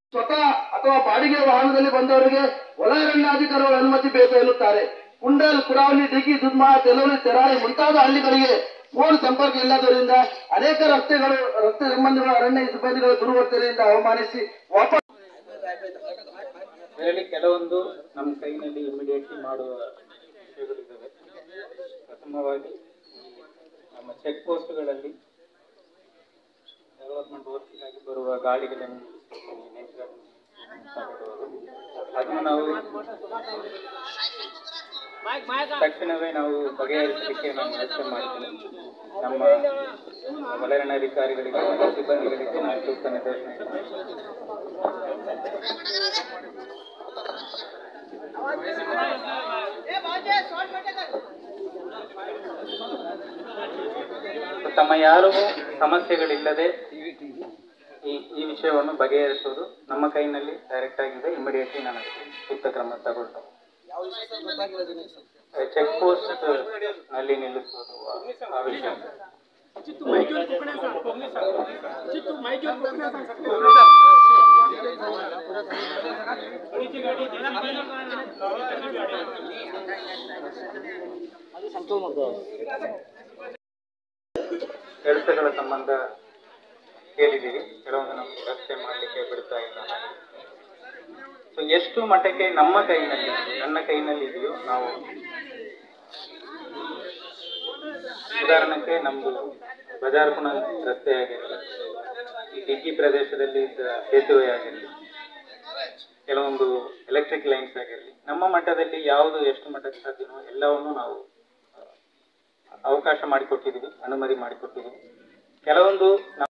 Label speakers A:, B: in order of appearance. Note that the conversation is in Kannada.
A: ಸ್ವತಃ ಅಥವಾ ಬಾಡಿಗೆ ವಾಹನದಲ್ಲಿ ಬಂದವರಿಗೆ ಒಳಾರಣ್ಯಾಧಿಕಾರಿಗಳ ಅನುಮತಿ ಬೇಕು ಎನ್ನುತ್ತಾರೆ ಕುಂಡಲ್ ಕುರಾವಲಿ ಡಿಗಿ ದುದ್ಮ ತೆಲವಲಿ ತೆರಾಳಿ ಮುಂತಾದ ಹಳ್ಳಿಗಳಿಗೆ ಫೋನ್ ಸಂಪರ್ಕ ಇಲ್ಲದರಿಂದ ಅನೇಕ ರಸ್ತೆಗಳು ರಸ್ತೆ ಸಂಬಂಧಿಗಳ ಅರಣ್ಯ ಸಿಬ್ಬಂದಿಗಳ ದುರ್ವರ್ತನೆಯಿಂದ ಅವಮಾನಿಸಿ ವಾಪಸ್
B: ಇದರಲ್ಲಿ ಕೆಲವೊಂದು ನಮ್ಮ ಕೈನಲ್ಲಿ ಇಮಿಡಿಯೇಟ್ಲಿ ಮಾಡುವ ವಿಷಯಗಳಿದ್ದಾವೆ ಪ್ರಥಮವಾಗಿ ನಮ್ಮ ಚೆಕ್ ಪೋಸ್ಟ್ಗಳಲ್ಲಿ ಡೆವಲಪ್ಮೆಂಟ್ ವರ್ಕಿಗಾಗಿ ಬರುವ ಗಾಡಿಗಳನ್ನು ನಿಲ್ಲಿಸಿ ಅದನ್ನು ನಾವು ತಕ್ಷಣವೇ ನಾವು ಬಗೆಹರಿಸಲಿಕ್ಕೆ ನಾವು ವ್ಯವಸ್ಥೆ ಮಾಡ್ತೇವೆ ನಮ್ಮ ವಲಯಾಧಿಕಾರಿಗಳಿಗೆ ಮತ್ತು ಸಿಬ್ಬಂದಿಗಳಿಗೆ ನಾವು ಸೂಕ್ತ ನಿರ್ದೇಶನ ನೀಡ್ತೇವೆ. ತಮ್ಮ ಯಾರಿಗೂ ಸಮಸ್ಯೆಗಳಿಲ್ಲದೆ ಈ ಈ ವಿಷಯವನ್ನು ಬಗೆಹರಿಸುವುದು ನಮ್ಮ ಕೈನಲ್ಲಿ ಡೈರೆಕ್ಟ್ ಆಗಿದೆ ಇಮಿಡಿಯೇಟ್ಲಿ ನಾನು ಸೂಕ್ತ ಕ್ರಮ ತಗೊಳ್ತೇನೆ ಚೆಕ್ ಪೋಸ್ಟ್ ನಲ್ಲಿ ನಿಲ್ಲಿಸುವುದು ಆ ವಿಷಯ ಕೆಲಸಗಳ ಸಂಬಂಧ ಕೇಳಿದ್ದೀವಿ ಕೆಲವೊಂದು ನಮ್ಗೆ ರಸ್ತೆ ಮಾಡಲಿಕ್ಕೆ ಬಿಡ್ತಾ ಇಲ್ಲ ಹಾಗೆ ಸೊ ಎಷ್ಟು ಮಟ್ಟಕ್ಕೆ ನಮ್ಮ ಕೈನಲ್ಲಿ ನನ್ನ ಕೈನಲ್ಲಿ ಇದೆಯೋ ನಾವು ಉದಾಹರಣಕ್ಕೆ ನಮ್ದು ಬಜಾರ್ ಪುಣ ರಸ್ತೆ ಆಗಿರಲಿ ಈ ಡಿಗ್ಗಿ ಪ್ರದೇಶದಲ್ಲಿ ಇದ್ದ ಸೇತುವೆ ಆಗಿರಲಿ ಕೆಲವೊಂದು ಎಲೆಕ್ಟ್ರಿಕ್ ಲೈನ್ಸ್ ಆಗಿರಲಿ ನಮ್ಮ ಮಟ್ಟದಲ್ಲಿ ಯಾವುದು ಎಷ್ಟು ಮಟ್ಟಕ್ಕೆ ಸಾಧ್ಯನೋ ಎಲ್ಲವನ್ನು ನಾವು ಅವಕಾಶ ಮಾಡಿಕೊಟ್ಟಿದ್ದೀವಿ ಅನುಮತಿ ಮಾಡಿಕೊಟ್ಟಿದ್ದೀವಿ ಕೆಲವೊಂದು